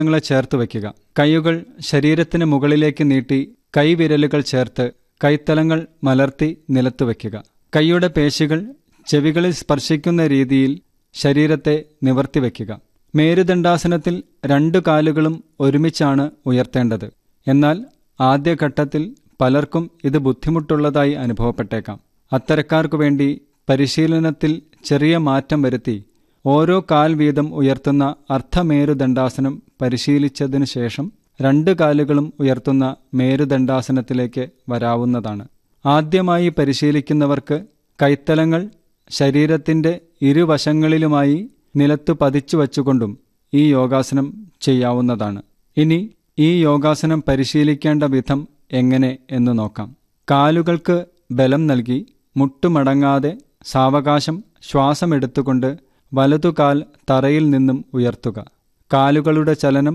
ങ്ങളെ ചേർത്ത് വയ്ക്കുക കൈകൾ ശരീരത്തിന് മുകളിലേക്ക് നീട്ടി കൈവിരലുകൾ ചേർത്ത് കൈത്തലങ്ങൾ മലർത്തി നിലത്ത് വയ്ക്കുക കൈയുടെ പേശികൾ ചെവികളിൽ സ്പർശിക്കുന്ന രീതിയിൽ ശരീരത്തെ നിവർത്തി വയ്ക്കുക മേരുദണ്ഡാസനത്തിൽ രണ്ടു കാലുകളും ഒരുമിച്ചാണ് ഉയർത്തേണ്ടത് എന്നാൽ ആദ്യഘട്ടത്തിൽ പലർക്കും ഇത് ബുദ്ധിമുട്ടുള്ളതായി അനുഭവപ്പെട്ടേക്കാം അത്തരക്കാർക്കു വേണ്ടി പരിശീലനത്തിൽ ചെറിയ മാറ്റം വരുത്തി ഓരോ കാൽ വീതം ഉയർത്തുന്ന അർദ്ധമേരുദണ്ഡാസനം പരിശീലിച്ചതിനു ശേഷം രണ്ട് കാലുകളും ഉയർത്തുന്ന മേരുദണ്ഡാസനത്തിലേക്ക് വരാവുന്നതാണ് ആദ്യമായി പരിശീലിക്കുന്നവർക്ക് കൈത്തലങ്ങൾ ശരീരത്തിന്റെ ഇരുവശങ്ങളിലുമായി നിലത്തു പതിച്ചു വച്ചുകൊണ്ടും ഈ യോഗാസനം ചെയ്യാവുന്നതാണ് ഇനി ഈ യോഗാസനം പരിശീലിക്കേണ്ട വിധം എങ്ങനെ എന്ന് നോക്കാം കാലുകൾക്ക് ബലം നൽകി മുട്ടുമടങ്ങാതെ സാവകാശം ശ്വാസമെടുത്തുകൊണ്ട് വലതുകാൽ തറയിൽ നിന്നും ഉയർത്തുക കാലുകളുടെ ചലനം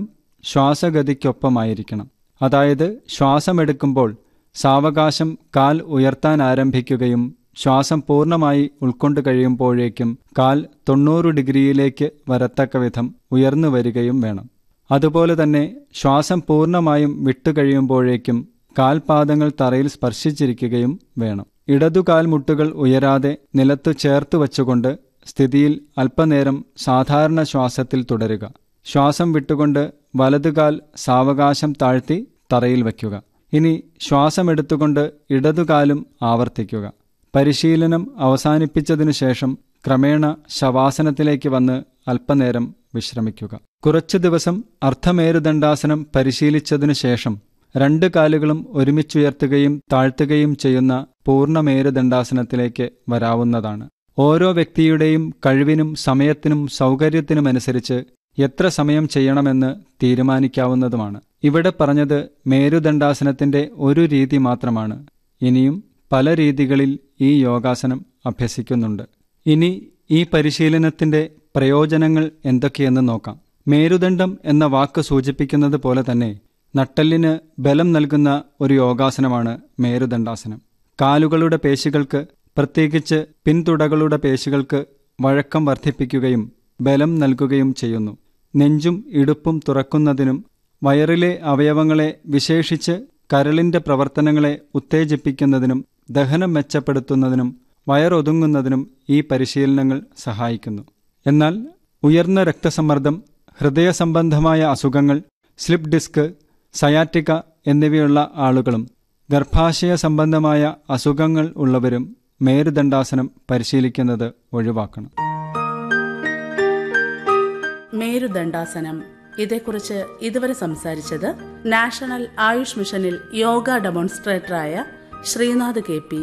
ശ്വാസഗതിക്കൊപ്പമായിരിക്കണം അതായത് ശ്വാസമെടുക്കുമ്പോൾ സാവകാശം കാൽ ഉയർത്താൻ ആരംഭിക്കുകയും ശ്വാസം പൂർണ്ണമായി ഉൾക്കൊണ്ടു കഴിയുമ്പോഴേക്കും കാൽ തൊണ്ണൂറ് ഡിഗ്രിയിലേക്ക് വരത്തക്ക വിധം ഉയർന്നു വരികയും വേണം അതുപോലെ തന്നെ ശ്വാസം പൂർണ്ണമായും വിട്ടുകഴിയുമ്പോഴേക്കും കാൽപാദങ്ങൾ തറയിൽ സ്പർശിച്ചിരിക്കുകയും വേണം ഇടതുകാൽ മുട്ടുകൾ ഉയരാതെ നിലത്തു ചേർത്ത് വച്ചുകൊണ്ട് സ്ഥിതിയിൽ അല്പനേരം സാധാരണ ശ്വാസത്തിൽ തുടരുക ശ്വാസം വിട്ടുകൊണ്ട് വലതുകാൽ സാവകാശം താഴ്ത്തി തറയിൽ വയ്ക്കുക ഇനി ശ്വാസമെടുത്തുകൊണ്ട് ഇടതുകാലും ആവർത്തിക്കുക പരിശീലനം അവസാനിപ്പിച്ചതിനു ശേഷം ക്രമേണ ശവാസനത്തിലേക്ക് വന്ന് അല്പനേരം വിശ്രമിക്കുക കുറച്ചു ദിവസം അർദ്ധമേരുദണ്ഡാസനം പരിശീലിച്ചതിനു ശേഷം രണ്ട് കാലുകളും ഒരുമിച്ചുയർത്തുകയും താഴ്ത്തുകയും ചെയ്യുന്ന പൂർണ്ണമേരുദണ്ഡാസനത്തിലേക്ക് വരാവുന്നതാണ് ഓരോ വ്യക്തിയുടെയും കഴിവിനും സമയത്തിനും സൗകര്യത്തിനുമനുസരിച്ച് എത്ര സമയം ചെയ്യണമെന്ന് തീരുമാനിക്കാവുന്നതുമാണ് ഇവിടെ പറഞ്ഞത് മേരുദണ്ഡാസനത്തിന്റെ ഒരു രീതി മാത്രമാണ് ഇനിയും പല രീതികളിൽ ഈ യോഗാസനം അഭ്യസിക്കുന്നുണ്ട് ഇനി ഈ പരിശീലനത്തിന്റെ പ്രയോജനങ്ങൾ എന്തൊക്കെയെന്ന് നോക്കാം മേരുദണ്ഡം എന്ന വാക്ക് സൂചിപ്പിക്കുന്നത് പോലെ തന്നെ നട്ടെല്ലിന് ബലം നൽകുന്ന ഒരു യോഗാസനമാണ് മേരുദണ്ഡാസനം കാലുകളുടെ പേശികൾക്ക് പ്രത്യേകിച്ച് പിൻതുടകളുടെ പേശികൾക്ക് വഴക്കം വർദ്ധിപ്പിക്കുകയും ബലം നൽകുകയും ചെയ്യുന്നു നെഞ്ചും ഇടുപ്പും തുറക്കുന്നതിനും വയറിലെ അവയവങ്ങളെ വിശേഷിച്ച് കരളിന്റെ പ്രവർത്തനങ്ങളെ ഉത്തേജിപ്പിക്കുന്നതിനും ദഹനം മെച്ചപ്പെടുത്തുന്നതിനും വയറൊതുങ്ങുന്നതിനും ഈ പരിശീലനങ്ങൾ സഹായിക്കുന്നു എന്നാൽ ഉയർന്ന രക്തസമ്മർദ്ദം ഹൃദയ സംബന്ധമായ അസുഖങ്ങൾ സ്ലിപ്പ് ഡിസ്ക് സയാറ്റിക്ക എന്നിവയുള്ള ആളുകളും ഗർഭാശയ സംബന്ധമായ അസുഖങ്ങൾ ഉള്ളവരും മേരുദണ്ഡാസനം പരിശീലിക്കുന്നത് ഒഴിവാക്കണം മേരുദണ്ഡാസനം ഇതേക്കുറിച്ച് ഇതുവരെ സംസാരിച്ചത് നാഷണൽ ആയുഷ് മിഷനിൽ യോഗ ഡെമോൺസ്ട്രേറ്ററായ ശ്രീനാഥ് കെ പി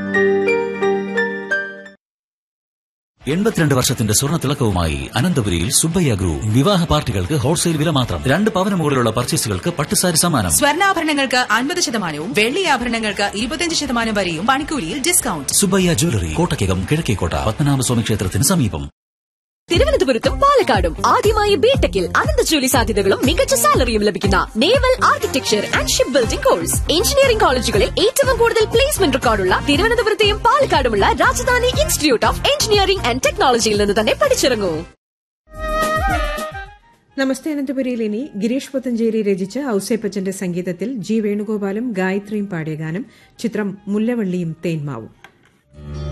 എൺപത്തിരണ്ട് വർഷത്തിന്റെ സ്വർണ്ണ തിളക്കവുമായി അനന്തപുരിയിൽ സുബ്ബയ്യ ഗ്രൂപ്പ് വിവാഹ പാർട്ടികൾക്ക് ഹോൾസെയിൽ വില മാത്രം രണ്ട് പവന് മുകളിലുള്ള പർച്ചേസുകൾക്ക് പട്ടുസാരി സമ്മാനം സ്വർണ്ണാഭരണങ്ങൾക്ക് അൻപത് ശതമാനവും വെള്ളി ആഭരണങ്ങൾക്ക് ഇരുപത്തിയഞ്ച് ശതമാനം വരെയും പണിക്കൂലിയിൽ ഡിസ്കൗണ്ട് സുബ്ബയ്യ ജ്വല്ലറി കോട്ടയ്ക്കകം കിഴക്കേക്കോട്ട പത്മനാഭസ്വാമി ക്ഷേത്രത്തിന് സമീപം തിരുവനന്തപുരത്തും പാലക്കാടും ആദ്യമായി ബിടെക്കിൽ അനന്ത ജോലി സാധ്യതകളും മികച്ച സാലറിയും ലഭിക്കുന്ന naval architecture and ship building course engineering കോളേജുകളിൽ ഏറ്റവും കൂടുതൽ പ്ലേസ്മെന്റ് റെക്കോർഡുള്ള തിരുവനന്തപുരത്തെയും പാലക്കാടുമുള്ള Rajadhani institute of engineering and ടെക്നോളജിയിൽ നിന്ന് തന്നെ പഠിച്ചിറങ്ങൂ നമസ്തേ അനന്തപുരിയിൽ ഇനി ഗിരീഷ് പുത്തഞ്ചേരി രചിച്ച് ഔസേപ്പച്ചന്റെ സംഗീതത്തിൽ ജി വേണുഗോപാലും ഗായത്രിയും പാടിയ ഗാനം ചിത്രം മുല്ലവള്ളിയും തേന്മാവും